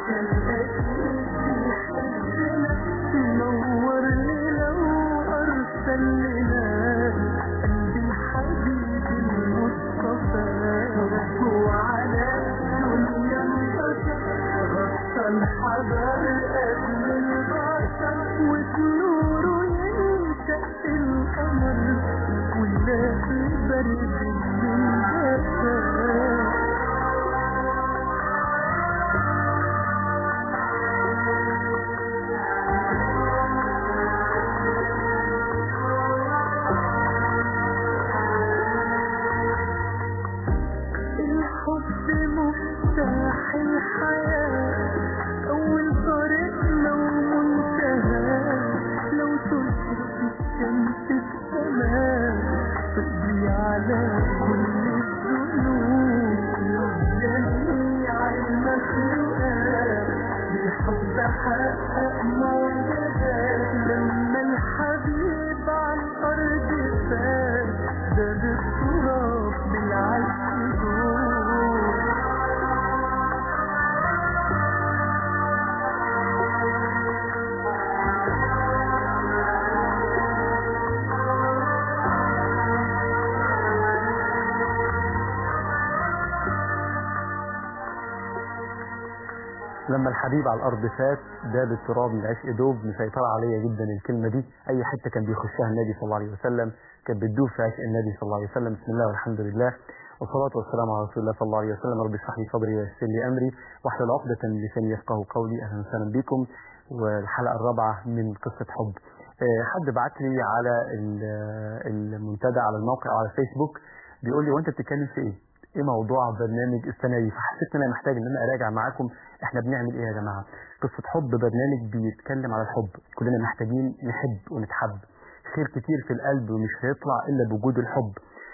نور لي لو أرسل لنا قلبي الحبيب المصطفى وعلى الدنيا انتشر غطى الحجر قبل البشر وبنوره ينشأ القمر ويلاقي برد من جفاف الحب مفتاح الحياة أول طريقنا ومنتهى لو تشرق الشمس السماء تقضي على كل الذنوب جميع المخلوقات بالحب حقق معجزات لما الحبيب على الأرض فات زاد التراب بالعشق دور لما الحبيب على الارض فات داب التراب من عشق دوب مسيطرة عليا جدا الكلمة دي اي حتة كان بيخشها النبي صلى الله عليه وسلم كانت بتدوب في عشق النبي صلى الله عليه وسلم بسم الله والحمد لله والصلاة والسلام على رسول الله صلى الله عليه وسلم رب اشرح لي صدري ويسر لي امري واحلل عقدة من لساني يفقهوا قولي اهلا وسهلا بكم والحلقة الرابعة من قصة حب آه، حد بعت لي على ال- المنتدى على الموقع على الفيسبوك بيقول لي وانت بتتكلم في ايه؟ ايه موضوع برنامج السنه دي فحسيت ان انا محتاج ان انا اراجع معاكم احنا بنعمل ايه يا جماعه قصه حب برنامج بيتكلم على الحب كلنا محتاجين نحب ونتحب خير كتير في القلب ومش هيطلع الا بوجود الحب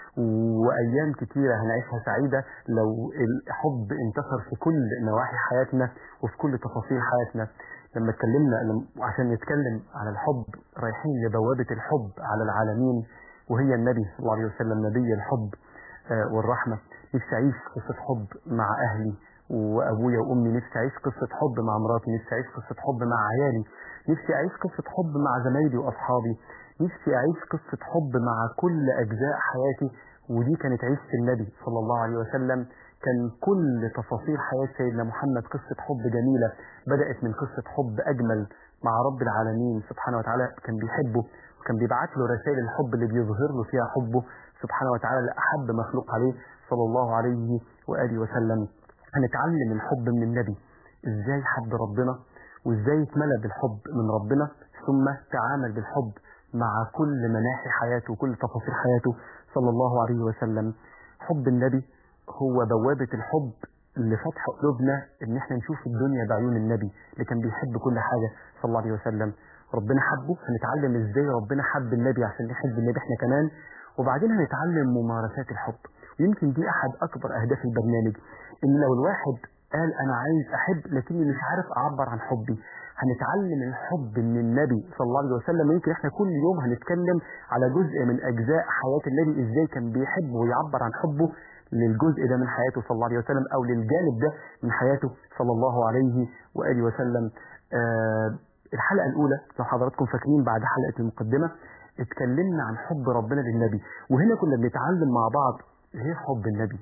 وايام كتيره هنعيشها سعيده لو الحب انتشر في كل نواحي حياتنا وفي كل تفاصيل حياتنا لما اتكلمنا لما- عشان نتكلم على الحب رايحين لبوابه الحب على العالمين وهي النبي صلى الله عليه وسلم نبي الحب آه، والرحمة نفسي أعيش قصة حب مع أهلي وأبويا وأمي نفسي أعيش قصة حب مع مراتي نفسي أعيش قصة حب مع عيالي نفسي أعيش قصة حب مع زمايلي وأصحابي نفسي أعيش قصة حب مع كل أجزاء حياتي ودي كانت عيشة النبي صلى الله عليه وسلم كان كل تفاصيل حياة سيدنا محمد قصة حب جميلة بدأت من قصة حب أجمل مع رب العالمين سبحانه وتعالى كان بيحبه وكان بيبعت له رسائل الحب اللي بيظهر له فيها حبه سبحانه وتعالى لأحب مخلوق عليه صلى الله عليه وآله وسلم هنتعلم الحب من النبي ازاي حب ربنا وازاي اتملى بالحب من ربنا ثم تعامل بالحب مع كل مناحي حياته وكل تفاصيل حياته صلى الله عليه وسلم حب النبي هو بوابة الحب لفتح قلوبنا ان احنا نشوف الدنيا بعيون النبي اللي كان بيحب كل حاجة صلى الله عليه وسلم ربنا حبه هنتعلم ازاي ربنا حب النبي عشان نحب النبي احنا كمان وبعدين هنتعلم ممارسات الحب ويمكن دي احد اكبر اهداف البرنامج ان لو الواحد قال انا عايز احب لكني مش عارف اعبر عن حبي هنتعلم الحب من النبي صلى الله عليه وسلم ويمكن احنا كل يوم هنتكلم على جزء من اجزاء حياة النبي ازاي كان بيحب ويعبر عن حبه للجزء ده من حياته صلى الله عليه وسلم او للجانب ده من حياته صلى الله عليه واله وسلم آه الحلقة الاولى لو حضراتكم فاكرين بعد حلقة المقدمة اتكلمنا عن حب ربنا للنبي وهنا كنا بنتعلم مع بعض ايه حب النبي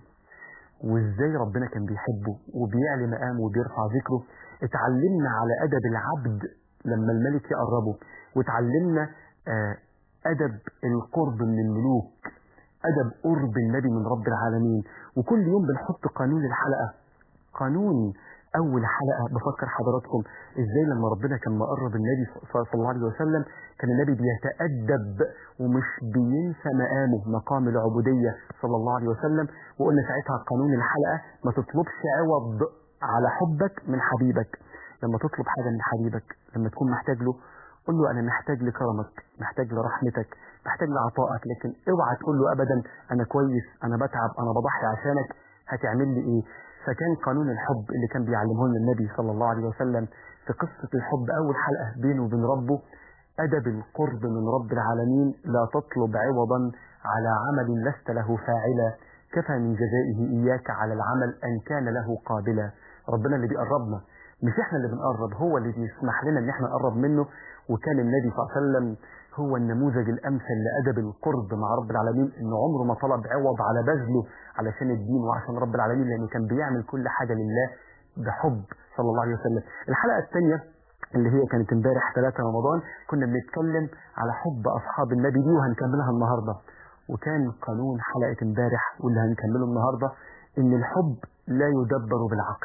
وازاي ربنا كان بيحبه وبيعلي مقامه وبيرفع ذكره اتعلمنا على ادب العبد لما الملك يقربه وتعلمنا آه ادب القرب من الملوك ادب قرب النبي من رب العالمين وكل يوم بنحط قانون الحلقه قانون اول حلقه بفكر حضراتكم ازاي لما ربنا كان مقرب النبي صلى الله عليه وسلم كان النبي بيتادب ومش بينسى مقامه مقام العبوديه صلى الله عليه وسلم وقلنا ساعتها قانون الحلقه ما تطلبش عوض على حبك من حبيبك لما تطلب حاجه من حبيبك لما تكون محتاج له قل له انا محتاج لكرمك محتاج لرحمتك محتاج لعطائك لكن اوعى تقول له ابدا انا كويس انا بتعب انا بضحي عشانك هتعمل لي ايه فكان قانون الحب اللي كان بيعلمه لنا النبي صلى الله عليه وسلم في قصة الحب أول حلقة بينه وبين ربه أدب القرب من رب العالمين لا تطلب عوضا على عمل لست له فاعلا كفى من جزائه إياك على العمل أن كان له قابلا ربنا اللي بيقربنا مش احنا اللي بنقرب هو اللي بيسمح لنا ان احنا نقرب منه وكان النبي صلى الله عليه وسلم هو النموذج الامثل لادب القرب مع رب العالمين انه عمره ما طلب عوض على بذله علشان الدين وعشان رب العالمين لانه كان بيعمل كل حاجه لله بحب صلى الله عليه وسلم الحلقه الثانيه اللي هي كانت امبارح 3 رمضان كنا بنتكلم على حب اصحاب النبي دي وهنكملها النهارده وكان قانون حلقه امبارح واللي هنكمله النهارده ان الحب لا يدبر بالعقل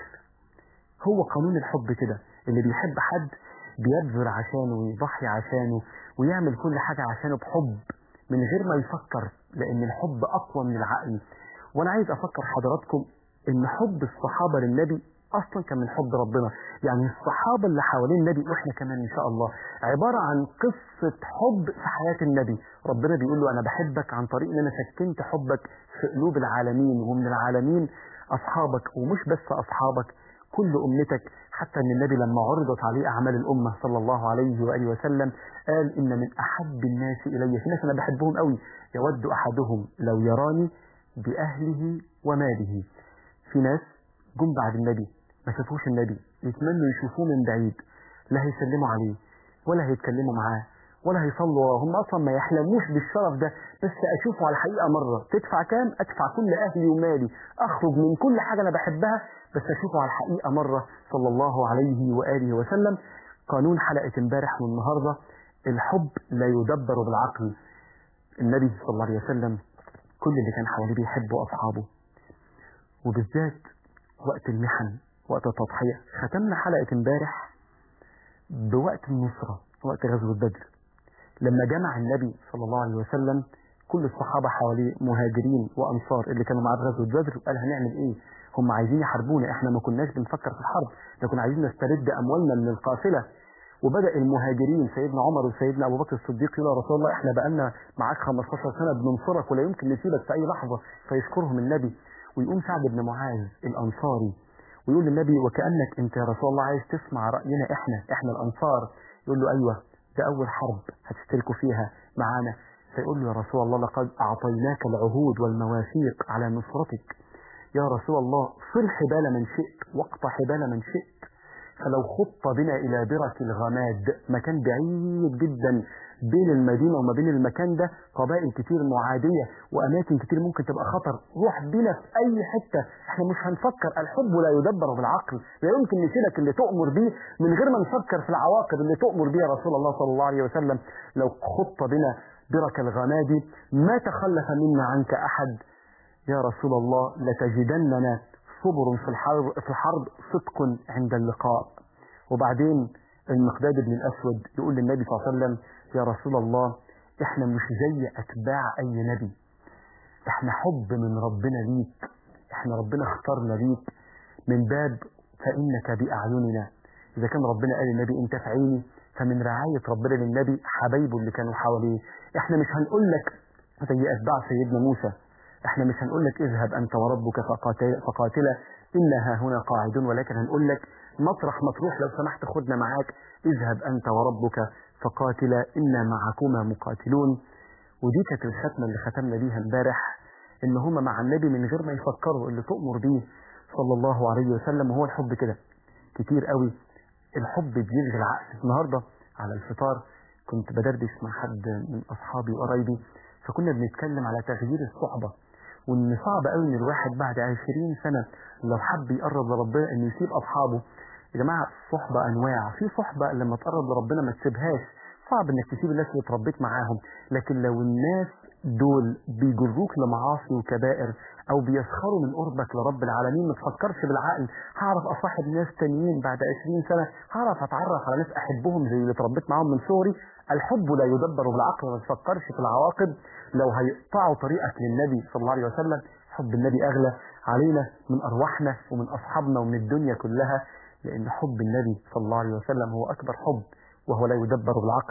هو قانون الحب كده اللي بيحب حد بيبذل عشانه ويضحي عشانه ويعمل كل حاجة عشانه بحب من غير ما يفكر لأن الحب أقوى من العقل وأنا عايز أفكر حضراتكم إن حب الصحابة للنبي أصلا كان من حب ربنا يعني الصحابة اللي حوالين النبي وإحنا كمان إن شاء الله عبارة عن قصة حب في حياة النبي ربنا بيقول له أنا بحبك عن طريق إن أنا سكنت حبك في قلوب العالمين ومن العالمين أصحابك ومش بس أصحابك كل أمتك حتى أن النبي لما عرضت عليه أعمال الأمة صلى الله عليه وآله وسلم قال إن من أحب الناس إلي في ناس أنا بحبهم قوي يود أحدهم لو يراني بأهله وماله في ناس جم بعد النبي ما شافوش النبي يتمنوا يشوفوه من بعيد لا هيسلموا عليه ولا هيتكلموا معاه ولا هيصلوا وراه هم اصلا ما يحلموش بالشرف ده بس اشوفه على الحقيقه مره تدفع كام ادفع كل اهلي ومالي اخرج من كل حاجه انا بحبها بس اشوفه على الحقيقه مره صلى الله عليه واله وسلم قانون حلقه امبارح والنهارده الحب لا يدبر بالعقل النبي صلى الله عليه وسلم كل اللي كان حواليه بيحبوا اصحابه وبالذات وقت المحن وقت التضحيه ختمنا حلقه امبارح بوقت النصره وقت غزوه بدر لما جمع النبي صلى الله عليه وسلم كل الصحابة حواليه مهاجرين وأنصار اللي كانوا معاه في غزوة بدر وقال هنعمل إيه؟ هم عايزين يحاربونا إحنا ما كناش بنفكر في الحرب ده كنا عايزين نسترد أموالنا من القافلة وبدأ المهاجرين سيدنا عمر وسيدنا أبو بكر الصديق يقول يا رسول الله إحنا بقالنا معاك 15 سنة بننصرك ولا يمكن نسيبك في أي لحظة فيشكرهم النبي ويقوم سعد بن معاذ الأنصاري ويقول للنبي وكأنك أنت يا رسول الله عايز تسمع رأينا إحنا إحنا الأنصار يقول له أيوه ده أول حرب هتشتركوا فيها معانا فيقول له يا رسول الله لقد أعطيناك العهود والمواثيق على نصرتك يا رسول الله صل حبال من شئت واقطع حبال من شئت فلو خط بنا إلى برك الغماد مكان بعيد جدا بين المدينة وما بين المكان ده قبائل كتير معادية وأماكن كتير ممكن تبقى خطر روح بنا في أي حتة احنا مش هنفكر الحب لا يدبر بالعقل لا يمكن نسيبك اللي تؤمر بيه من غير ما نفكر في العواقب اللي تؤمر بيه رسول الله صلى الله عليه وسلم لو خط بنا برك الغماد ما تخلف منا عنك أحد يا رسول الله لتجدننا صبر في الحرب, في الحرب صدق عند اللقاء وبعدين المقداد بن الأسود يقول للنبي صلى الله عليه وسلم يا رسول الله احنا مش زي أتباع أي نبي احنا حب من ربنا ليك احنا ربنا اختارنا ليك من باب فإنك بأعيننا إذا كان ربنا قال للنبي أنت في عيني فمن رعاية ربنا للنبي حبايبه اللي كانوا حواليه احنا مش هنقول لك زي أتباع سيدنا موسى احنا مش هنقول لك اذهب أنت وربك فقاتل فقاتلا إنها هنا قاعدون ولكن هنقول لك مطرح ما تروح لو سمحت خدنا معاك اذهب أنت وربك فقاتلا إنا معكما مقاتلون ودي كانت الختمة اللي ختمنا بيها امبارح إن هما مع النبي من غير ما يفكروا اللي تؤمر بيه صلى الله عليه وسلم وهو الحب كده كتير قوي الحب بيلغي العقل النهاردة على الفطار كنت بدردش مع حد من أصحابي وقرايبي فكنا بنتكلم على تغيير الصحبة وإن صعب قوي إن الواحد بعد 20 سنة لو حب يقرب لربنا إنه يسيب أصحابه يا جماعة الصحبة أنواع في صحبة لما تقرب لربنا ما تسيبهاش صعب إنك تسيب الناس اللي اتربيت معاهم لكن لو الناس دول بيجروك لمعاصي وكبائر او بيسخروا من قربك لرب العالمين ما تفكرش بالعقل هعرف اصاحب ناس تانيين بعد 20 سنة هعرف اتعرف على ناس احبهم زي اللي اتربيت معاهم من صغري الحب لا يدبر بالعقل ما تفكرش في العواقب لو هيقطعوا طريقك للنبي صلى الله عليه وسلم حب النبي اغلى علينا من ارواحنا ومن اصحابنا ومن الدنيا كلها لان حب النبي صلى الله عليه وسلم هو اكبر حب وهو لا يدبر بالعقل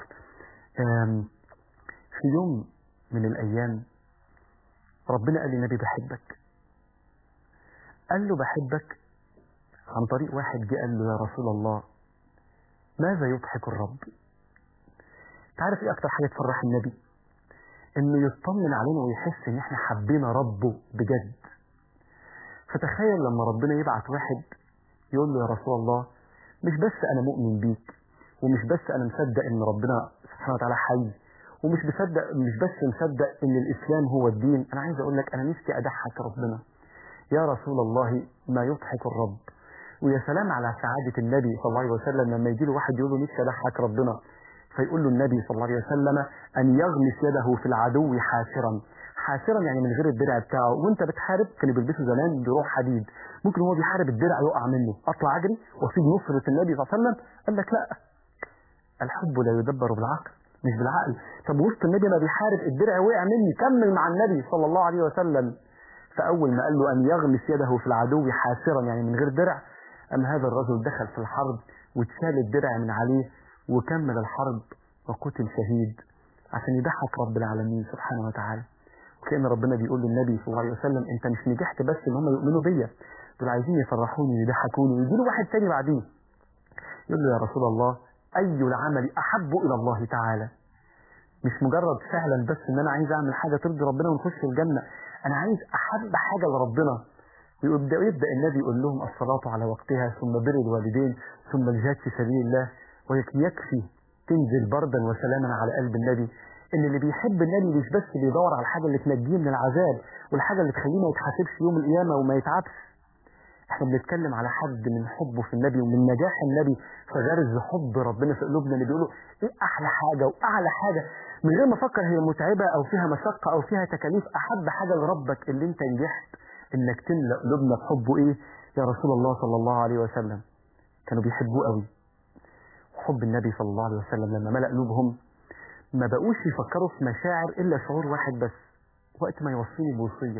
في يوم من الأيام ربنا قال للنبي بحبك قال له بحبك عن طريق واحد جه قال له يا رسول الله ماذا يضحك الرب تعرف ايه اكتر حاجة تفرح النبي انه يطمن علينا ويحس ان احنا حبينا ربه بجد فتخيل لما ربنا يبعت واحد يقول له يا رسول الله مش بس انا مؤمن بيك ومش بس انا مصدق ان ربنا سبحانه وتعالى حي ومش مصدق مش بس مصدق ان الاسلام هو الدين انا عايز اقول لك انا نفسي اضحك ربنا يا رسول الله ما يضحك الرب ويا سلام على سعادة النبي صلى الله عليه وسلم لما يجي له واحد يقول له نفسي اضحك ربنا فيقول له النبي صلى الله عليه وسلم ان يغمس يده في العدو حاسرا حاسرا يعني من غير الدرع بتاعه وانت بتحارب كانوا بيلبسوا زمان بروح حديد ممكن هو بيحارب الدرع يقع منه اطلع اجري واسيب نصرة النبي صلى الله عليه وسلم قال لك لا الحب لا يدبر بالعقل مش بالعقل طب وسط النبي ما بيحارب الدرع وقع مني كمل مع النبي صلى الله عليه وسلم فاول ما قال له ان يغمس يده في العدو حاسرا يعني من غير درع ام هذا الرجل دخل في الحرب واتشال الدرع من عليه وكمل الحرب وقتل شهيد عشان يضحك رب العالمين سبحانه وتعالى وكأن ربنا بيقول للنبي صلى الله عليه وسلم انت مش نجحت بس ان هم يؤمنوا بيا دول عايزين يفرحوني ويضحكوني ويجي له واحد تاني بعدين يقول له يا رسول الله اي العمل احب الى الله تعالى مش مجرد فعلا بس ان انا عايز اعمل حاجه ترضي ربنا ونخش الجنه انا عايز احب حاجه لربنا ويبدا يبدا النبي يقول لهم الصلاه على وقتها ثم بر الوالدين ثم الجهاد في سبيل الله ويكفي تنزل بردا وسلاما على قلب النبي ان اللي بيحب النبي مش بس بيدور على الحاجه اللي تنجيه من العذاب والحاجه اللي تخليه ما يتحاسبش يوم القيامه وما يتعبش احنا بنتكلم على حد من حبه في النبي ومن نجاح النبي في غرز حب ربنا في قلوبنا اللي بيقولوا ايه احلى حاجه واعلى حاجه من غير ما افكر هي متعبه او فيها مشقه او فيها تكاليف احب حاجه لربك اللي انت نجحت انك تملا قلوبنا بحبه ايه يا رسول الله صلى الله عليه وسلم كانوا بيحبوه قوي حب النبي صلى الله عليه وسلم لما ملأ قلوبهم ما بقوش يفكروا في مشاعر الا شعور واحد بس وقت ما يوصيني بوصيه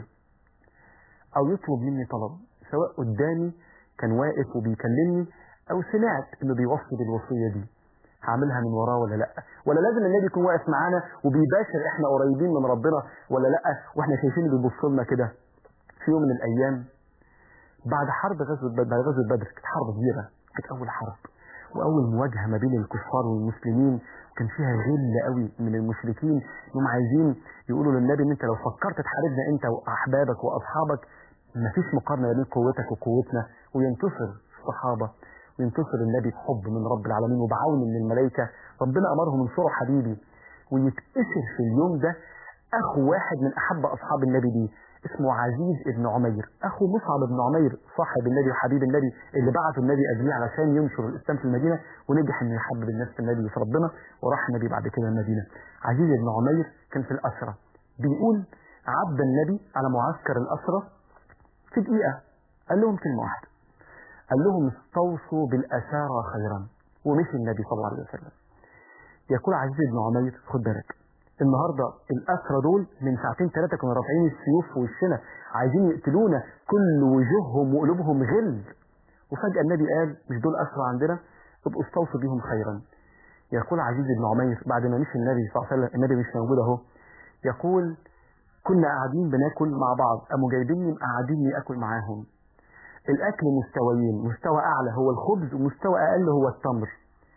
او يطلب مني طلب سواء قدامي كان واقف وبيكلمني او سمعت انه بيوصي بالوصيه دي هعملها من وراه ولا لا ولا لازم النبي يكون واقف معانا وبيباشر احنا قريبين من ربنا ولا لا واحنا شايفينه بيبص لنا كده في يوم من الايام بعد حرب غزوه بدر بعد غزوه بدر كانت حرب كبيره كانت اول حرب واول مواجهه ما بين الكفار والمسلمين كان فيها غل قوي من المشركين انهم عايزين يقولوا للنبي ان انت لو فكرت تحاربنا انت واحبابك واصحابك مفيش مقارنه بين قوتك وقوتنا وينتصر الصحابه وينتصر النبي بحب من رب العالمين وبعون من الملائكه ربنا امرهم انصروا حبيبي ويتأسر في اليوم ده اخو واحد من احب اصحاب النبي دي اسمه عزيز ابن عمير اخو مصعب بن عمير صاحب النبي وحبيب النبي اللي بعته النبي قبليه علشان ينشر الاسلام في المدينه ونجح انه يحبب الناس في النبي وفي ربنا وراح النبي بعد كده المدينه عزيز بن عمير كان في الاسره بيقول عدى النبي على معسكر الاسره في دقيقه قال لهم كلمه واحده قال لهم استوصوا بالاسارى خيرا ومشي النبي صلى الله عليه وسلم يقول عزيز بن عمير خد بالك النهارده الاسرى دول من ساعتين ثلاثه كانوا رافعين السيوف في وشنا عايزين يقتلونا كل وجوههم وقلوبهم غل وفجاه النبي قال مش دول اسرى عندنا ابقوا استوصوا بيهم خيرا يقول عزيز بن عمير بعد ما مشي النبي صلى الله عليه وسلم النبي مش موجود اهو يقول كنا قاعدين بناكل مع بعض قاموا جايبيني مقعديني اكل معاهم الاكل مستويين مستوى اعلى هو الخبز ومستوى اقل هو التمر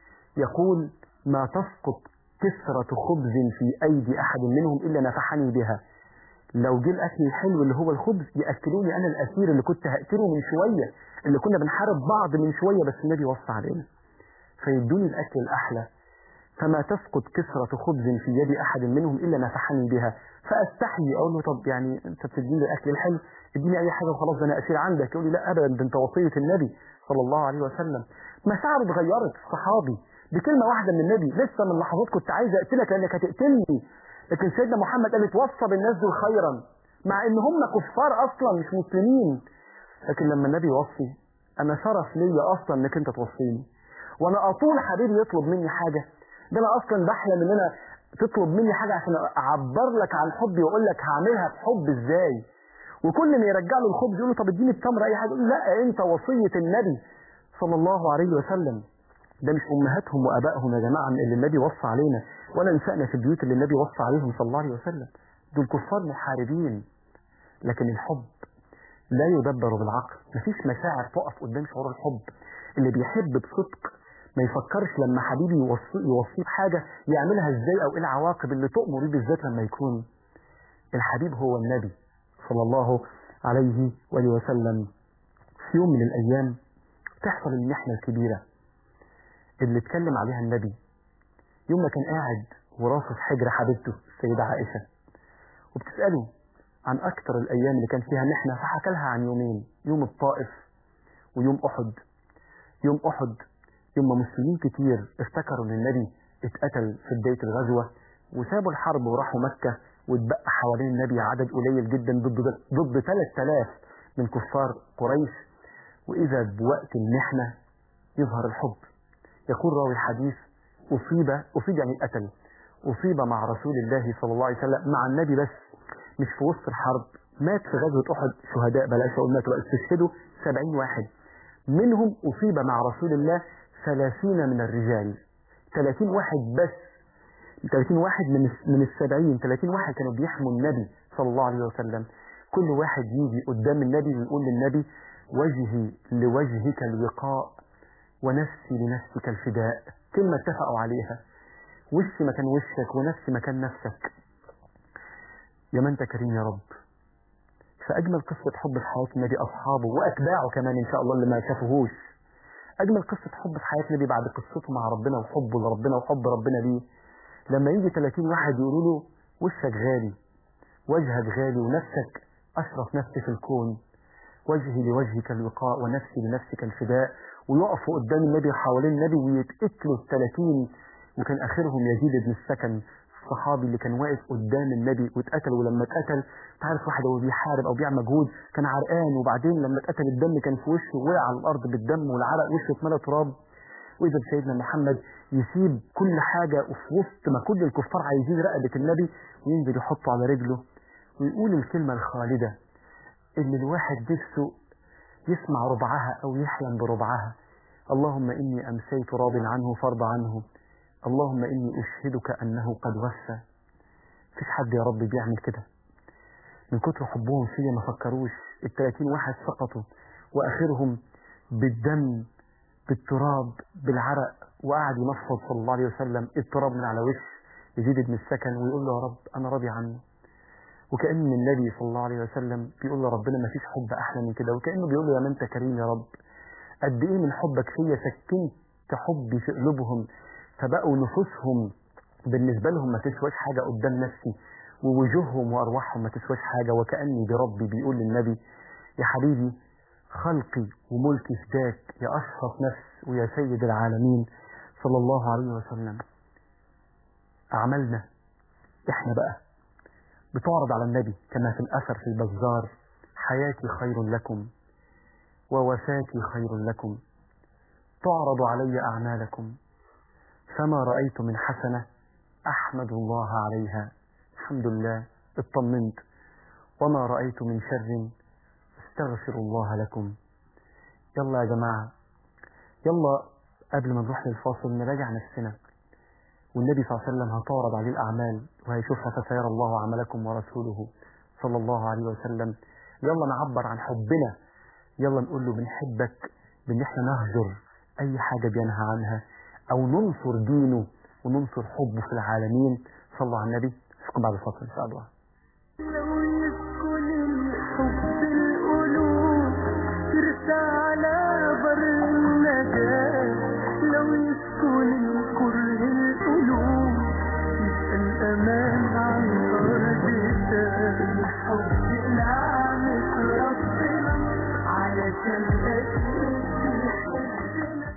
يقول ما تسقط كسرة خبز في أيدي أحد منهم إلا نفحني بها لو جه الأكل الحلو اللي هو الخبز يأكلوني أنا الأسير اللي كنت هأكله من شوية اللي كنا بنحارب بعض من شوية بس النبي وصى علينا فيدوني الأكل الأحلى فما تسقط كسرة خبز في يد أحد منهم إلا نفحني بها فأستحي أقول له طب يعني أنت بتديني الأكل الحلو اديني أي حاجة وخلاص ده أنا أسير عندك يقول لي لا أبدا ده أنت وصية النبي صلى الله عليه وسلم مشاعره اتغيرت صحابي بكلمة واحدة من النبي لسه من لحظات كنت عايز أقتلك لأنك هتقتلني لكن سيدنا محمد قال اتوصى بالناس دول خيرا مع ان هم كفار اصلا مش مسلمين لكن لما النبي يوصي انا شرف ليا اصلا انك انت توصيني وانا اطول حبيبي يطلب مني حاجة ده انا اصلا بحلم ان انا تطلب مني حاجة عشان اعبر لك عن حبي واقول لك هعملها بحب ازاي وكل ما يرجع له الخبز يقول له طب اديني التمر اي حاجة يقول لا انت وصية النبي صلى الله عليه وسلم ده مش امهاتهم وابائهم يا جماعه اللي النبي وصى علينا ولا نسائنا في البيوت اللي النبي وصى عليهم صلى الله عليه وسلم دول كفار محاربين لكن الحب لا يدبر بالعقل مفيش مشاعر تقف قدام شعور الحب اللي بيحب بصدق ما يفكرش لما حبيبي يوصي يوصيه بحاجه يعملها ازاي او ايه العواقب اللي تؤمر بيه بالذات لما يكون الحبيب هو النبي صلى الله عليه وآله وسلم في يوم من الايام تحصل المحنه الكبيره اللي اتكلم عليها النبي يوم ما كان قاعد وراسه في حجر حبيبته السيدة عائشة وبتسأله عن أكثر الأيام اللي كان فيها محنة فحكى لها عن يومين يوم الطائف ويوم أحد يوم أحد يوم ما مسلمين كتير افتكروا ان النبي اتقتل في بداية الغزوة وسابوا الحرب وراحوا مكة واتبقى حوالين النبي عدد قليل جدا ضد ضد 3000 من كفار قريش وإذا بوقت المحنة يظهر الحب يقول راوي الحديث أصيب أصيب يعني اتقتل أصيب مع رسول الله صلى الله عليه وسلم مع النبي بس مش في وسط الحرب مات في غزوة أحد شهداء بلاش أقول ماتوا بقى استشهدوا 70 واحد منهم أصيب مع رسول الله 30 من الرجال 30 واحد بس 30 واحد من من السبعين 30 واحد كانوا بيحموا النبي صلى الله عليه وسلم كل واحد يجي قدام النبي ويقول للنبي وجهي لوجهك الوقاء ونفسي لنفسك الفداء كلمة اتفقوا عليها وشي مكان وشك ونفسي مكان نفسك يا من انت كريم يا رب فأجمل قصة حب في حياة النبي أصحابه وأتباعه كمان إن شاء الله اللي ما شافوهوش أجمل قصة حب في حياة النبي بعد قصته مع ربنا وحبه لربنا وحب ربنا ليه لما يجي 30 واحد يقولوا له وشك غالي وجهك غالي ونفسك أشرف نفس في الكون وجهي لوجهك الوقاء ونفسي لنفسك الفداء ويقفوا قدام النبي حوالين النبي ويتقتلوا ال 30 وكان آخرهم يزيد بن السكن الصحابي اللي كان واقف قدام النبي واتقتل ولما اتقتل تعرف واحد وهو بيحارب او بيعمل مجهود كان عرقان وبعدين لما اتقتل الدم كان في وشه وقع على الارض بالدم والعرق وشه اتملى تراب واذا بسيدنا محمد يسيب كل حاجه وفي وسط ما كل الكفار عايزين رقبه النبي وينزل يحطه على رجله ويقول الكلمه الخالده اللي الواحد نفسه يسمع ربعها او يحلم بربعها اللهم اني امسيت راض عنه فارض عنه اللهم إني أشهدك أنه قد وفى فيش حد يا رب بيعمل كده من كتر حبهم فيا ما فكروش التلاتين واحد سقطوا وآخرهم بالدم بالتراب بالعرق وقعد ينفض صلى الله عليه وسلم التراب من على وش يزيد بن السكن ويقول له يا رب أنا راضي عنه وكأن النبي صلى الله عليه وسلم بيقول له ربنا ما فيش حب أحلى من كده وكأنه بيقول له يا من أنت كريم يا رب قد إيه من حبك فيا سكنت حبي في قلوبهم فبقوا نفوسهم بالنسبة لهم ما تسواش حاجة قدام نفسي ووجوههم وأرواحهم ما تسواش حاجة وكأني بربي بيقول للنبي يا حبيبي خلقي وملكي فداك يا أشرف نفس ويا سيد العالمين صلى الله عليه وسلم أعمالنا إحنا بقى بتعرض على النبي كما في الأثر في البزار حياتي خير لكم ووفاتي خير لكم تعرض علي أعمالكم فما رأيت من حسنة أحمد الله عليها الحمد لله اطمنت وما رأيت من شر استغفر الله لكم يلا يا جماعة يلا قبل ما نروح للفاصل نراجع نفسنا والنبي صلى الله عليه وسلم هتعرض عليه الأعمال وهيشوفها فسيرى الله عملكم ورسوله صلى الله عليه وسلم يلا نعبر عن حبنا يلا نقول له بنحبك بان احنا نهجر اي حاجة بينهى عنها او ننصر دينه وننصر حبه في العالمين صلوا على النبي اشوفكم بعد الفاصل ان شاء الله لو يسكن الحب القلوب ترسى على بر النجاة لو يسكن الكره القلوب يبقى الأمان عن أرض الحب نعمة ربنا علشان أكيد بيحبنا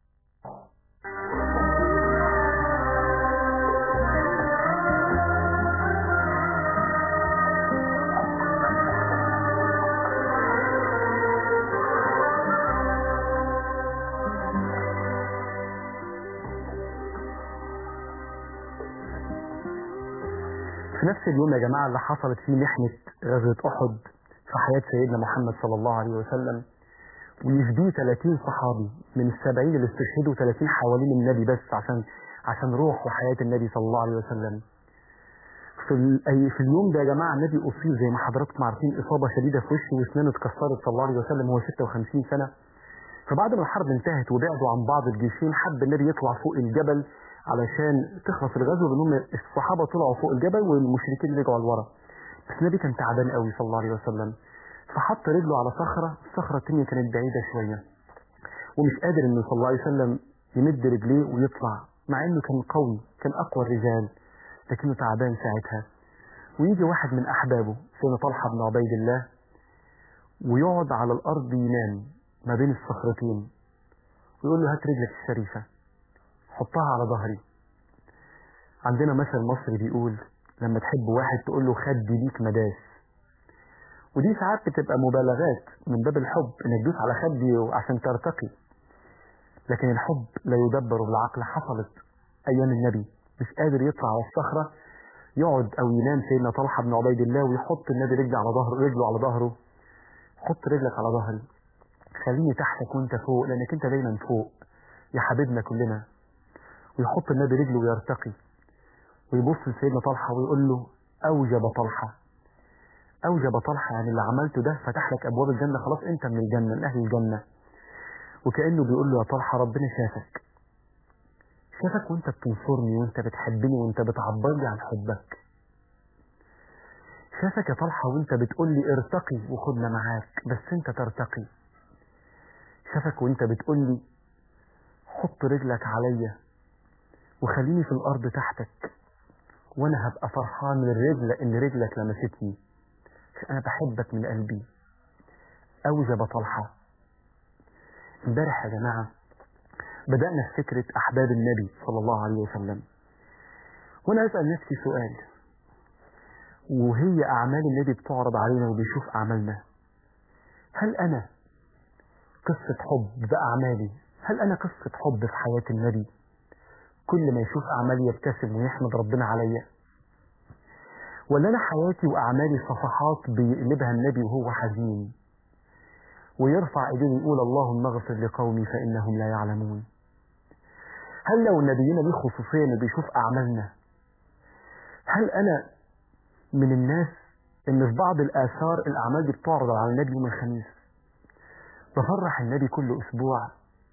في نفس اليوم يا جماعة اللي حصلت فيه محنة غزوة أحد في حياة سيدنا محمد صلى الله عليه وسلم ويفديه 30 صحابي من السبعين اللي استشهدوا 30 حوالين النبي بس عشان عشان روح وحياة النبي صلى الله عليه وسلم في, ال- أي- في اليوم ده يا جماعة النبي أصيب زي ما حضراتكم عارفين إصابة شديدة في وشه وأسنانه اتكسرت صلى الله عليه وسلم وهو 56 سنة فبعد ما الحرب انتهت وبعدوا عن بعض الجيشين حب النبي يطلع فوق الجبل علشان تخلص الغزوه لان هم الصحابه طلعوا فوق الجبل والمشركين رجعوا لورا بس النبي كان تعبان قوي صلى الله عليه وسلم فحط رجله على صخره الصخره التانيه كانت بعيده شويه ومش قادر انه صلى الله عليه وسلم يمد رجليه ويطلع مع انه كان قوي كان اقوى الرجال لكنه تعبان ساعتها ويجي واحد من احبابه سيدنا طلحه بن عبيد الله ويقعد على الارض ينام ما بين الصخرتين ويقول له هات رجلك الشريفه حطها على ظهري عندنا مثل مصري بيقول لما تحب واحد تقول له خدي ليك مداس ودي ساعات بتبقى مبالغات من باب الحب انك تدوس على خدي عشان ترتقي لكن الحب لا يدبر بالعقل حصلت ايام النبي مش قادر يطلع على الصخره يقعد او ينام سيدنا طلحه بن عبيد الله ويحط النبي رجله على ظهره رجله على ظهره حط رجلك على ظهري خليني تحتك وانت فوق لانك انت دايما فوق يا حبيبنا كلنا ويحط النبي رجله ويرتقي ويبص لسيدنا طلحه ويقول له اوجب طلحه اوجب طلحه يعني اللي عملته ده فتح لك ابواب الجنه خلاص انت من الجنه من اهل الجنه وكانه بيقول له يا طلحه ربنا شافك شافك وانت بتنصرني وانت بتحبني وانت بتعبرني عن حبك شافك يا طلحه وانت بتقول لي ارتقي وخدنا معاك بس انت ترتقي شافك وانت بتقول لي حط رجلك عليا وخليني في الارض تحتك وانا هبقى فرحان من الرجل ان رجلك لمستني انا بحبك من قلبي اوجب طلحه امبارح يا جماعه بدانا في فكره احباب النبي صلى الله عليه وسلم وانا اسال نفسي سؤال وهي اعمال النبي بتعرض علينا وبيشوف اعمالنا هل انا قصه حب باعمالي هل انا قصه حب في حياه النبي كل ما يشوف اعمالي يبتسم ويحمد ربنا عليا ولا انا حياتي واعمالي صفحات بيقلبها النبي وهو حزين ويرفع ايديه ويقول اللهم اغفر لقومي فانهم لا يعلمون هل لو نبينا ليه خصوصيه انه بيشوف اعمالنا هل انا من الناس ان في بعض الاثار الاعمال دي بتعرض على النبي يوم الخميس بفرح النبي كل اسبوع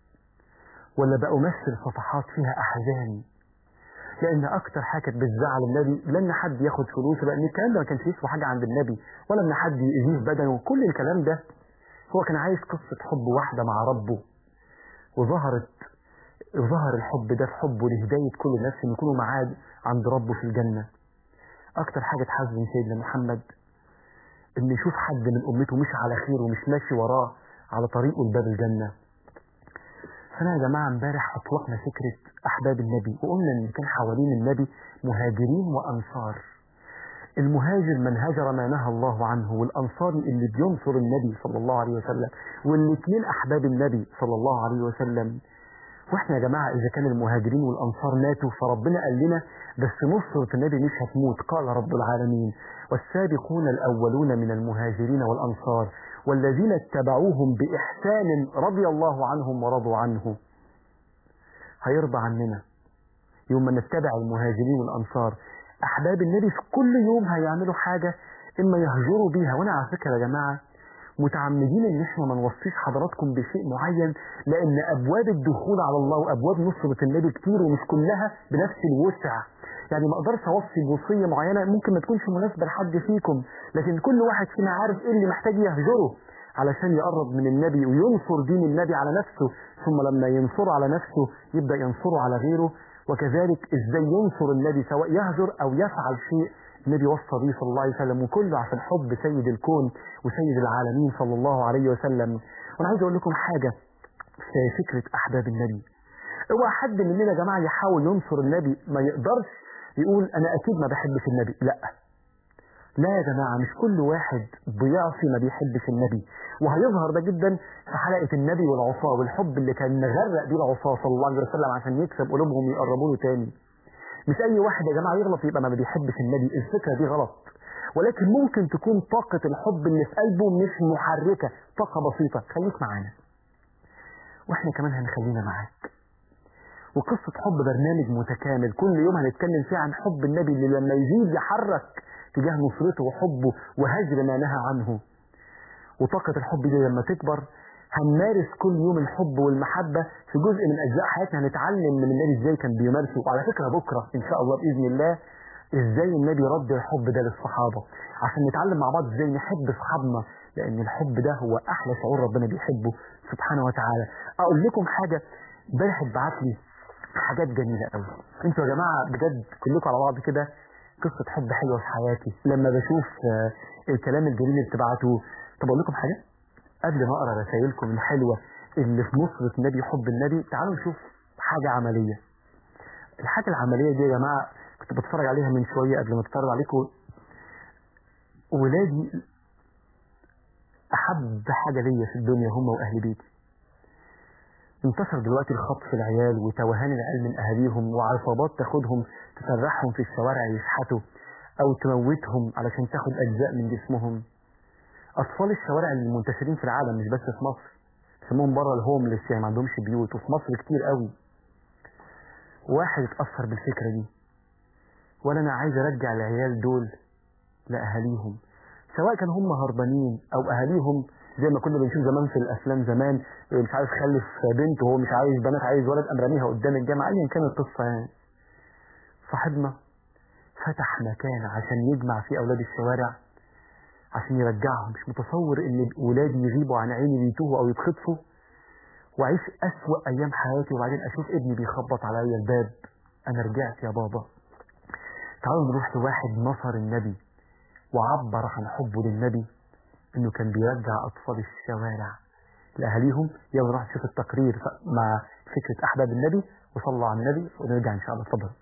ولا بأمثل صفحات فيها احزاني لان اكتر حاجه كانت بتزعل النبي لا ان حد ياخد فلوسه لان الكلام ده ما كانش يسوى حاجه عند النبي ولا ان حد يأذيه في بدنه كل الكلام ده هو كان عايز قصه حب واحده مع ربه وظهرت ظهر الحب ده في حبه لهدايه كل الناس ان يكونوا معاه عند ربه في الجنه اكتر حاجه تحزن سيدنا محمد ان يشوف حد من امته مش على خير ومش ماشي وراه على طريقه لباب الجنه فانا يا جماعه امبارح اطلقنا فكره احباب النبي وقلنا ان كان حوالين النبي مهاجرين وانصار المهاجر من هاجر ما نهى الله عنه والانصاري اللي بينصر النبي صلى الله عليه وسلم والاثنين احباب النبي صلى الله عليه وسلم واحنا يا جماعه اذا كان المهاجرين والانصار ماتوا فربنا قال لنا بس نصرة النبي مش هتموت قال رب العالمين والسابقون الاولون من المهاجرين والانصار والذين اتبعوهم باحسان رضي الله عنهم ورضوا عنه هيرضى عننا يوم ما نتبع المهاجرين والانصار احباب النبي في كل يوم هيعملوا حاجه اما يهجروا بيها وانا على فكره يا جماعه متعمدين ان احنا ما نوصيش حضراتكم بشيء معين لان ابواب الدخول على الله وابواب نصرة النبي كتير ومش كلها بنفس الوسع يعني ما اقدرش اوصي بوصيه معينه ممكن ما تكونش مناسبه لحد فيكم لكن كل واحد فينا عارف ايه اللي محتاج يهجره علشان يقرب من النبي وينصر دين النبي على نفسه ثم لما ينصره على نفسه يبدا ينصره على غيره وكذلك ازاي ينصر النبي سواء يهجر او يفعل شيء النبي وصى به صلى الله عليه وسلم وكله عشان حب سيد الكون وسيد العالمين صلى الله عليه وسلم وانا عايز اقول لكم حاجه في فكره احباب النبي اوعى حد مننا يا جماعه يحاول ينصر النبي ما يقدرش يقول انا اكيد ما بحبش النبي لا لا يا جماعة مش كل واحد بيعصي ما بيحبش النبي وهيظهر ده جدا في حلقة النبي والعصاة والحب اللي كان مغرق بيه العصاة صلى الله عليه وسلم عشان يكسب قلوبهم ويقربوا له تاني مش أي واحد يا جماعة يغلط يبقى ما بيحبش النبي الفكرة دي غلط ولكن ممكن تكون طاقة الحب اللي في قلبه مش محركة طاقة بسيطة خليك معانا واحنا كمان هنخلينا معاك وقصة حب برنامج متكامل كل يوم هنتكلم فيه عن حب النبي اللي لما يزيد يحرك تجاه نصرته وحبه وهجر ما نهى عنه وطاقة الحب دي لما تكبر هنمارس كل يوم الحب والمحبة في جزء من أجزاء حياتنا هنتعلم من النبي إزاي كان بيمارسه وعلى فكرة بكرة إن شاء الله بإذن الله إزاي النبي رد الحب ده للصحابة عشان نتعلم مع بعض إزاي نحب أصحابنا لأن الحب ده هو أحلى شعور ربنا بيحبه سبحانه وتعالى أقول لكم حاجة امبارح اتبعت لي حاجات جميله قوي انتوا يا جماعه بجد كلكم على بعض كده قصه حب حلوه في حياتي لما بشوف آه، الكلام الجميل اللي بتبعتوه طب اقول لكم حاجه قبل ما اقرا رسائلكم الحلوه اللي في نصرة النبي حب النبي تعالوا نشوف حاجه عمليه الحاجه العمليه دي يا جماعه كنت بتفرج عليها من شويه قبل ما اتفرج عليكم ولادي احب حاجه ليا في الدنيا هم واهل بيتي انتشر دلوقتي الخطف العيال وتوهان العيال من اهاليهم وعصابات تاخدهم تسرحهم في الشوارع يشحتوا او تموتهم علشان تاخد اجزاء من جسمهم اطفال الشوارع المنتشرين في العالم مش بس في مصر يسموهم بره الهوملس يعني ما عندهمش بيوت وفي مصر كتير قوي واحد اتاثر بالفكره دي ولا انا عايز ارجع العيال دول لاهاليهم سواء كانوا هم هربانين او اهاليهم زي ما كنا بنشوف زمان في الافلام زمان مش عايز خلف بنت وهو مش عايز بنات عايز ولد قام راميها قدام الجامعه ايا كانت القصه يعني صاحبنا فتح مكان عشان يجمع فيه اولاد الشوارع عشان يرجعهم مش متصور ان ولادي يغيبوا عن عيني بيتوهوا او يتخطفوا واعيش اسوأ ايام حياتي وبعدين اشوف ابني بيخبط عليا الباب انا رجعت يا بابا تعالوا نروح لواحد نصر النبي وعبر عن حبه للنبي انه كان بيرجع اطفال الشوارع لاهاليهم يلا نروح نشوف التقرير ف- مع فكره احباب النبي وصلوا على النبي ونرجع ان شاء الله اتفضل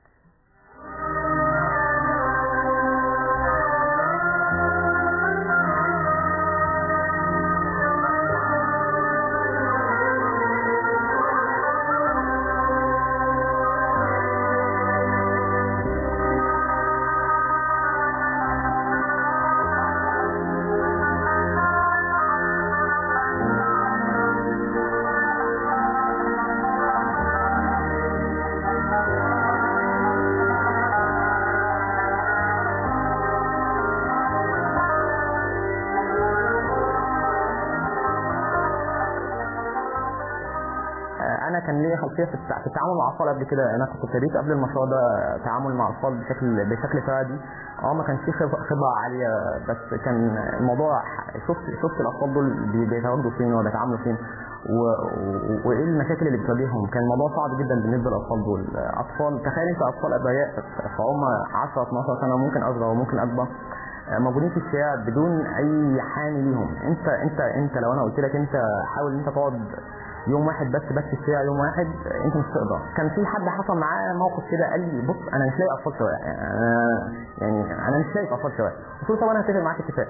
انا كان ليا خلفيه في التع- في التعامل مع الاطفال قبل كده انا كنت ابتديت قبل المشروع ده تعامل مع الاطفال بشكل بشكل فردي اه ما كانش فيه خب- خبره عاليه بس كان الموضوع ح- شفت شفت الاطفال دول بي- بيتواجدوا فين وبيتعاملوا فين و- و- وايه المشاكل اللي بتواجههم كان الموضوع صعب جدا بالنسبه للاطفال دول اطفال تخيل انت اطفال ابرياء فهم 10 12 سنه ممكن اصغر وممكن اكبر موجودين في الشارع بدون اي حامي ليهم انت انت انت لو انا قلت لك انت حاول ان انت تقعد يوم واحد بس بس في الشارع يوم واحد انت مش تقدر كان في حد حصل معاه موقف كده قال لي بص انا مش لاقي اطفال شوارع يعني انا يعني انا مش لاقي اطفال شوارع قلت له طب انا هتفق معاك اتفاق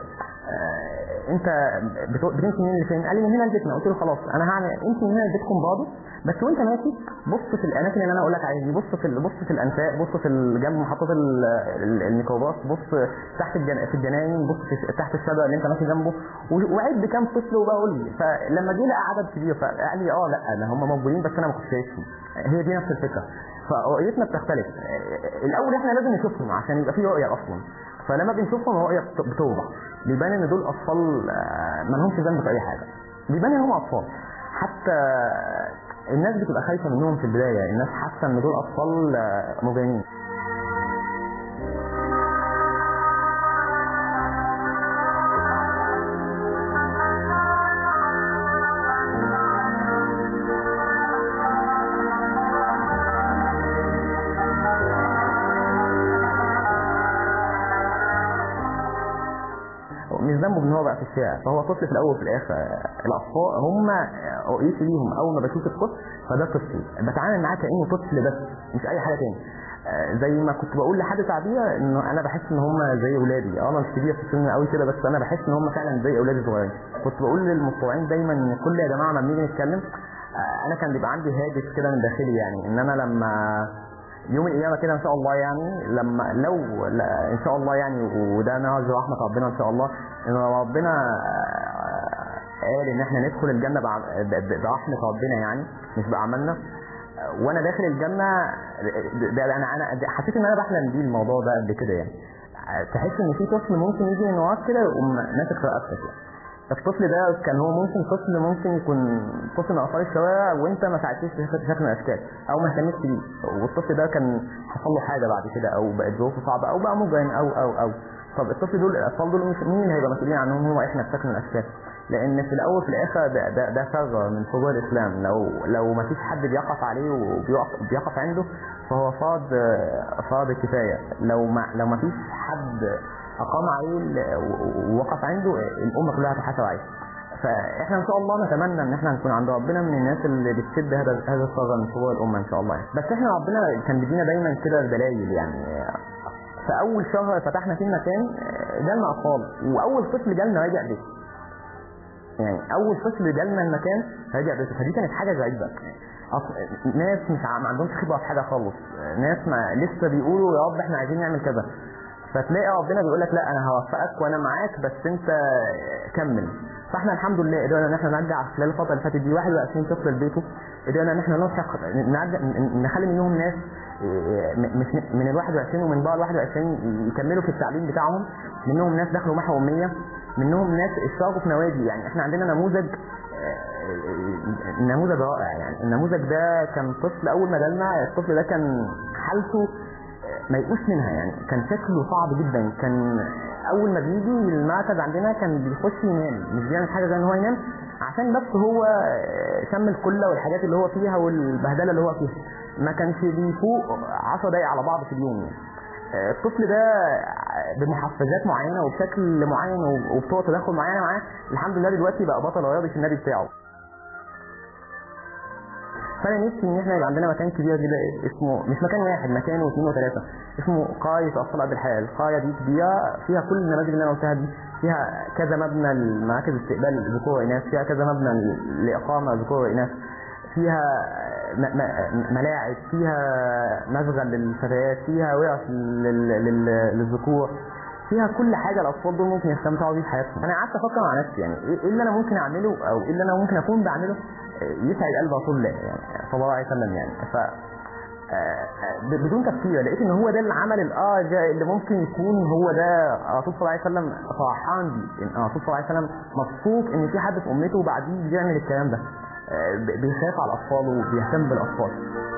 آه، انت بتو- بتمشي منين لفين؟ قال لي من هنا لبيتنا قلت له خلاص انا هعمل امشي من هنا لبيتكم برضه بس وانت ماشي بص في الاماكن اللي انا اقول لك عليها دي بص في ال- بص في الانفاق بص في ال- جنب محطات ال- ال- الميكروباص بص تحت الجن... في الجناين بص في تحت الشجر اللي انت ماشي جنبه و- وعد كام طفل وبقى قول لي فلما جه لقى عدد كبير فقال لي اه لا ده هم موجودين بس انا ما كنتش شايفهم هي دي نفس الفكره فرؤيتنا بتختلف الاول احنا لازم نشوفهم عشان يبقى في رؤيه اصلا فلما بنشوفهم الرؤيه بت- بتوضح بيبان ان دول اطفال آه، ما لهمش ذنب في اي حاجه بيبان ان هم اطفال حتى الناس بتبقى خايفه منهم في البدايه الناس حاسه ان دول اطفال آه، مجانين مش ذنبه ان هو بقى في الشارع فهو طفل في الاول وفي الاخر الاطفال هم رؤيتي ليهم اول ما بشوف الطفل فده طفل بتعامل معاه كانه طفل بس مش اي حاجه تاني آه، زي ما كنت بقول لحد تعبير انه انا بحس ان هم زي اولادي اه انا مش كبير في السن قوي كده بس انا بحس ان هم فعلا زي اولادي الصغيرين كنت بقول للمطوعين دايما ان كل يا جماعه لما بنيجي نتكلم آه، انا كان بيبقى عندي هاجس كده من داخلي يعني ان انا لما يوم القيامة كده إن شاء الله يعني لما لو لا إن شاء الله يعني وده نرجو رحمة ربنا إن شاء الله إن ربنا آه، قال إن إحنا ندخل الجنة بع- ب- ب- برحمة ربنا يعني مش بأعمالنا آه، وأنا داخل الجنة ده ده أنا أنا ده حسيت إن أنا بحلم بيه الموضوع ده قبل كده يعني آه، تحس إن في طفل ممكن يجي من وراك كده ويقوم ماسك في رقبتك يعني الطفل ده كان هو ممكن طفل ممكن يكون طفل من اطفال الشوارع وانت ما ساعدتوش بشكل من الاشكال او ما اهتمتش بيه والطفل ده كان حصل له حاجه بعد كده او بقت ظروفه صعبه او بقى مجرم او او او طب الطفل دول الاطفال دول مش مين اللي هيبقى مسؤولين عنهم هو احنا بشكل من الاشكال لان في الاول في الاخر ده ده, ده ثغره من ثغور الاسلام لو لو ما فيش حد بيقف عليه وبيقف بيقف عنده فهو فرض فرض الكفايه لو ما لو ما فيش حد اقام عليه ال- و- ووقف عنده الامه كلها هتحاسب عليه فاحنا ان شاء الله نتمنى ان احنا نكون عند ربنا من الناس اللي بتسد هذا هذا الثغر من ثغور الامه ان شاء الله يعني. بس احنا ربنا كان بيدينا دايما كده دلائل يعني في اول شهر فتحنا فيه المكان جالنا اطفال واول طفل جالنا راجع بيته يعني اول طفل جالنا المكان راجع بيته فدي كانت حاجه غريبه أص- ناس مش ع- ما عندهمش خبره في حاجه خالص ناس ما لسه بيقولوا يا رب احنا عايزين نعمل كذا فتلاقي ربنا بيقول لك لا انا هوفقك وانا معاك بس انت كمل فاحنا الحمد لله قدرنا ان احنا نرجع خلال الفتره اللي فاتت دي 21 طفل لبيته قدرنا ان احنا نلحق نرجع نخلي منهم ناس م- مش من ال 21 ومن بعد ال 21 يكملوا في التعليم بتاعهم منهم ناس دخلوا محو اميه منهم ناس اشتركوا في نوادي يعني احنا عندنا نموذج آه، نموذج رائع يعني النموذج ده كان طفل اول ما جالنا الطفل ده كان حالته ميؤوس منها يعني كان شكله صعب جدا كان اول ما بيجي المركز عندنا كان بيخش ينام مش بيعمل حاجه غير ان هو ينام عشان بس هو شم الكله والحاجات اللي هو فيها والبهدله اللي هو فيها ما كانش بيفوق 10 دقايق على بعض في اليوم يعني الطفل ده بمحفزات معينه وبشكل معين وبطرق تدخل معينه معاه الحمد لله دلوقتي بقى بطل رياضي في النادي بتاعه فانا نفسي ان احنا يبقى عندنا مكان كبير كده اسمه مش مكان واحد مكان واثنين وثلاثه اسمه قريه اطفال قد الحياه القريه دي كبيره فيها كل النماذج اللي انا قلتها دي فيها كذا مبنى لمراكز استقبال ذكور واناث فيها كذا مبنى لاقامه ذكور واناث فيها م- م- ملاعب فيها مشغل للفتيات فيها ورش لل- لل- للذكور فيها كل حاجه الاطفال دول ممكن يستمتعوا بيه في حياتهم انا قعدت افكر مع نفسي يعني ايه إيه اللي انا ممكن اعمله او ايه اللي انا ممكن اكون بعمله يسعد قلب رسول الله يعني صلى الله عليه وسلم يعني ف آه، بدون تفكير لقيت ان هو ده العمل الارجى اللي ممكن يكون هو ده الرسول صلى الله عليه وسلم فرحان بيه ان الرسول صلى الله عليه وسلم مبسوط ان في حد في امته وبعديه بيعمل الكلام ده آه، ب- بيخاف على الاطفال وبيهتم بالاطفال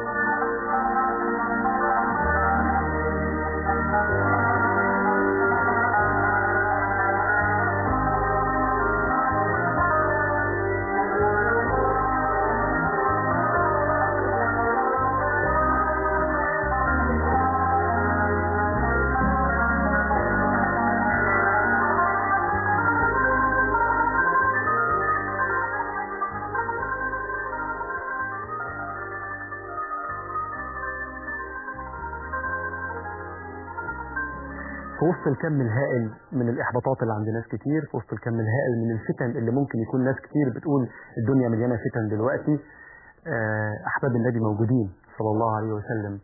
في وسط الكم الهائل من الإحباطات اللي عند ناس كتير في وسط الكم الهائل من الفتن اللي ممكن يكون ناس كتير بتقول الدنيا مليانة فتن دلوقتي آه، أحباب النبي موجودين صلى الله عليه وسلم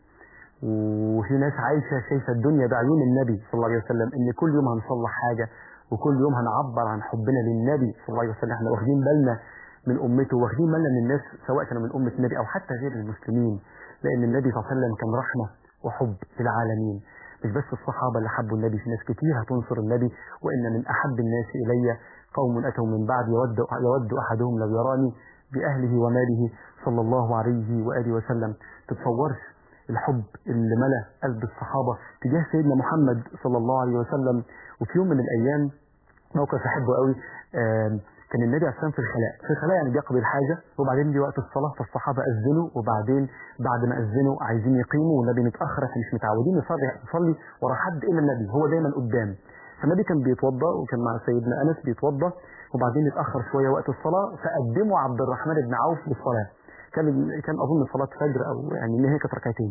وفي ناس عايشة شايفة الدنيا بعيون النبي صلى الله عليه وسلم إن كل يوم هنصلح حاجة وكل يوم هنعبر عن حبنا للنبي صلى الله عليه وسلم احنا واخدين بالنا من أمته واخدين بالنا من الناس سواء كانوا من أمة النبي أو حتى غير المسلمين لأن النبي صلى الله عليه وسلم كان رحمة وحب للعالمين مش بس الصحابة اللي حبوا النبي في ناس كتير هتنصر النبي وإن من أحب الناس إلي قوم أتوا من بعد يود, يود أحدهم لو يراني بأهله وماله صلى الله عليه وآله وسلم تتصورش الحب اللي ملا قلب الصحابة تجاه سيدنا محمد صلى الله عليه وسلم وفي يوم من الأيام موقف أحبه قوي آم، كان النبي عليه الصلاة والسلام في الخلاء في الخلاء يعني بيقضي الحاجة وبعدين دي وقت الصلاة فالصحابة أذنوا وبعدين بعد ما أذنوا عايزين يقيموا والنبي متأخر احنا مش متعودين نصلي نصلي ورا حد إلا النبي هو دايما قدام فالنبي كان بيتوضا وكان مع سيدنا أنس بيتوضا وبعدين اتأخر شوية وقت الصلاة فقدموا عبد الرحمن بن عوف للصلاة كان كان أظن صلاة فجر أو يعني إن هي كانت ركعتين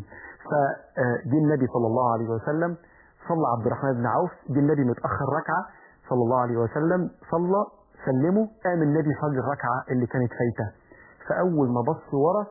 فجه النبي صلى الله عليه وسلم صلى عبد الرحمن بن عوف جه النبي متأخر ركعة صلى الله عليه وسلم صلى سلمه قام النبي صلى الركعة اللي كانت فايته فأول ما بص ورا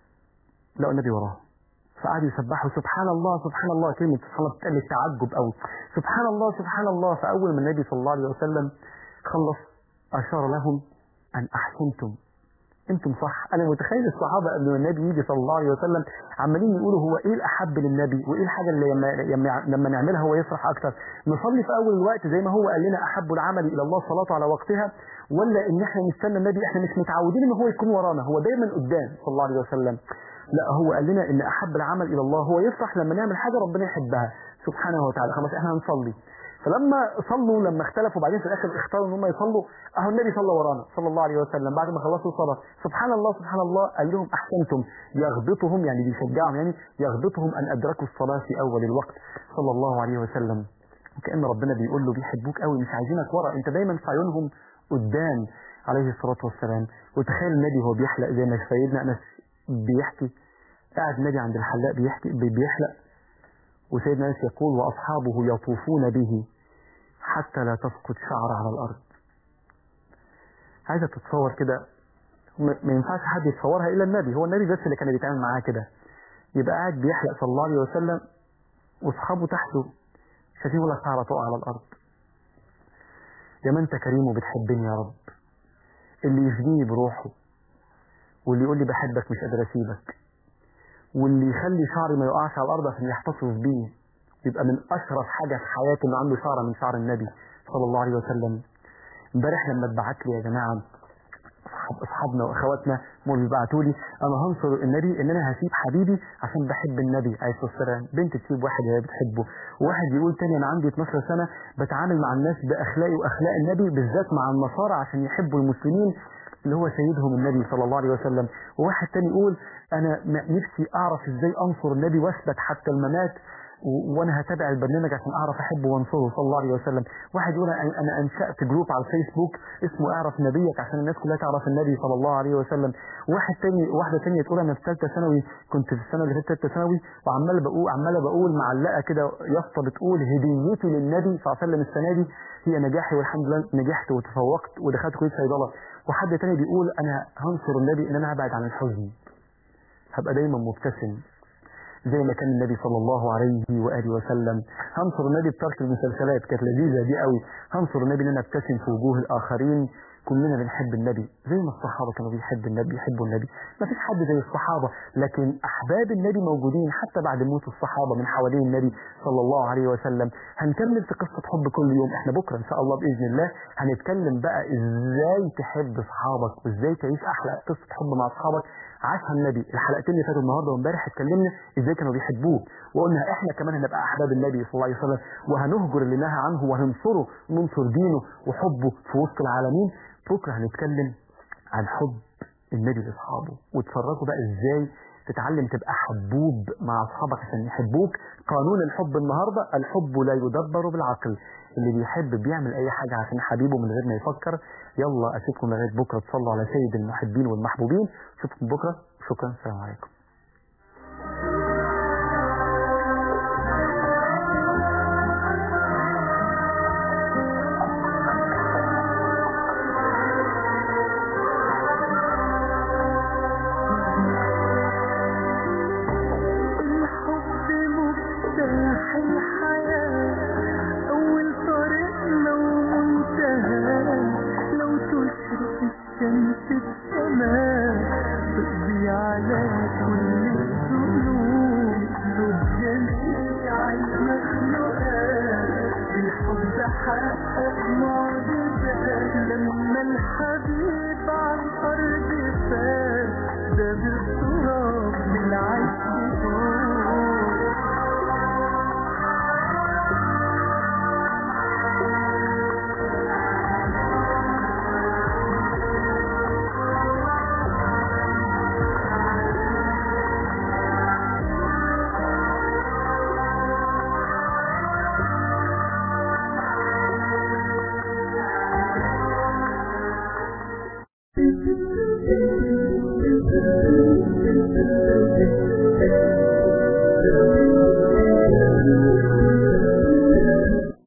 لقوا النبي وراه فقعدوا يسبحوا سبحان الله سبحان الله كلمة سبحان الله بتقل التعجب أو سبحان الله سبحان الله فأول ما النبي صلى الله عليه وسلم خلص أشار لهم أن أحسنتم انتم صح انا متخيل الصحابه قبل ما النبي يجي صلى الله عليه وسلم عمالين يقولوا هو ايه الاحب للنبي وايه الحاجه اللي لما, لما, لما نعملها هو يفرح اكتر نصلي في اول الوقت زي ما هو قال لنا احب العمل الى الله صلاته على وقتها ولا ان احنا نستنى النبي احنا مش متعودين ان هو يكون ورانا هو دايما قدام صلى الله عليه وسلم لا هو قال لنا ان احب العمل الى الله هو يفرح لما نعمل حاجه ربنا يحبها سبحانه وتعالى خلاص احنا هنصلي فلما صلوا لما اختلفوا بعدين في الاخر اختاروا ان هم يصلوا اهو النبي صلى ورانا صلى الله عليه وسلم بعد ما خلصوا الصلاه سبحان الله سبحان الله قال لهم احسنتم يغبطهم يعني بيشجعهم يعني يغبطهم ان ادركوا الصلاه في اول الوقت صلى الله عليه وسلم وكان ربنا بيقول له بيحبوك قوي مش عايزينك ورا انت دايما في عيونهم قدام عليه الصلاه والسلام وتخيل النبي هو بيحلق زي ما سيدنا انس بيحكي قاعد النبي عند الحلاق بيحكي بي- بيحلق وسيدنا انس يقول واصحابه يطوفون به حتى لا تسقط شعر على الارض عايزه تتصور كده ما ما ينفعش حد يتصورها الا النبي هو النبي بس اللي كان بيتعامل معاه كده يبقى قاعد بيحلق صلى الله عليه وسلم واصحابه تحته شايفين ولا شعره تقع على الارض يا ما انت كريم وبتحبني يا رب اللي يفديني بروحه واللي يقول لي بحبك مش قادر اسيبك واللي يخلي شعري ما يقعش على الارض عشان يحتفظ بيه يبقى من اشرف حاجه في حياته انه عنده شعره من شعر النبي صلى الله عليه وسلم امبارح لما اتبعت لي يا جماعه أصحاب- اصحابنا واخواتنا هم بيبعتوا لي انا هنصر النبي ان انا هسيب حبيبي عشان بحب النبي عليه الصلاه والسلام بنت تسيب واحد هي بتحبه وواحد يقول تاني انا عندي 12 سنه بتعامل مع الناس باخلاقي واخلاق النبي بالذات مع النصارى عشان يحبوا المسلمين اللي هو سيدهم النبي صلى الله عليه وسلم وواحد تاني يقول انا م- نفسي اعرف ازاي انصر النبي واثبت حتى الممات و- وانا هتابع البرنامج عشان اعرف احبه وانصره صلى الله عليه وسلم واحد يقول انا أنا انشات جروب على الفيسبوك اسمه اعرف نبيك عشان الناس كلها تعرف النبي صلى الله عليه وسلم واحد تاني واحده تانية تقول انا في ثالثه ثانوي كنت في السنه اللي فاتت ثالثه ثانوي وعمال بقول عماله بقول معلقه كده يافطه بتقول هديتي للنبي صلى الله عليه وسلم السنه دي هي نجاحي والحمد لله نجحت وتفوقت ودخلت كليه صيدله وحد تاني بيقول انا هنصر النبي ان انا هبعد عن الحزن هبقى دايما مبتسم زي ما كان النبي صلى الله عليه واله وسلم هنصر النبي بترك المسلسلات كانت لذيذه دي قوي هنصر النبي ان انا ابتسم في وجوه الاخرين كلنا بنحب النبي زي ما الصحابه كانوا بيحب النبي يحبوا النبي ما فيش حد زي الصحابه لكن احباب النبي موجودين حتى بعد موت الصحابه من حوالين النبي صلى الله عليه وسلم هنكمل في قصه حب كل يوم احنا بكره ان شاء الله باذن الله هنتكلم بقى ازاي تحب اصحابك وازاي تعيش احلى قصه حب مع اصحابك عاشها النبي الحلقتين اللي فاتوا النهارده وامبارح اتكلمنا ازاي كانوا بيحبوه وقلنا احنا كمان هنبقى احباب النبي صلى الله عليه وسلم وهنهجر اللي نهى عنه وهننصره ننصر دينه وحبه في وسط العالمين بكره هنتكلم عن حب النبي لاصحابه وتفرجوا بقى ازاي تتعلم تبقى حبوب مع اصحابك عشان يحبوك قانون الحب النهارده الحب لا يدبر بالعقل اللي بيحب بيعمل اي حاجه عشان حبيبه من غير ما يفكر يلا اشوفكم لغايه بكره تصلوا على سيد المحبين والمحبوبين اشوفكم بكره شكرا السلام عليكم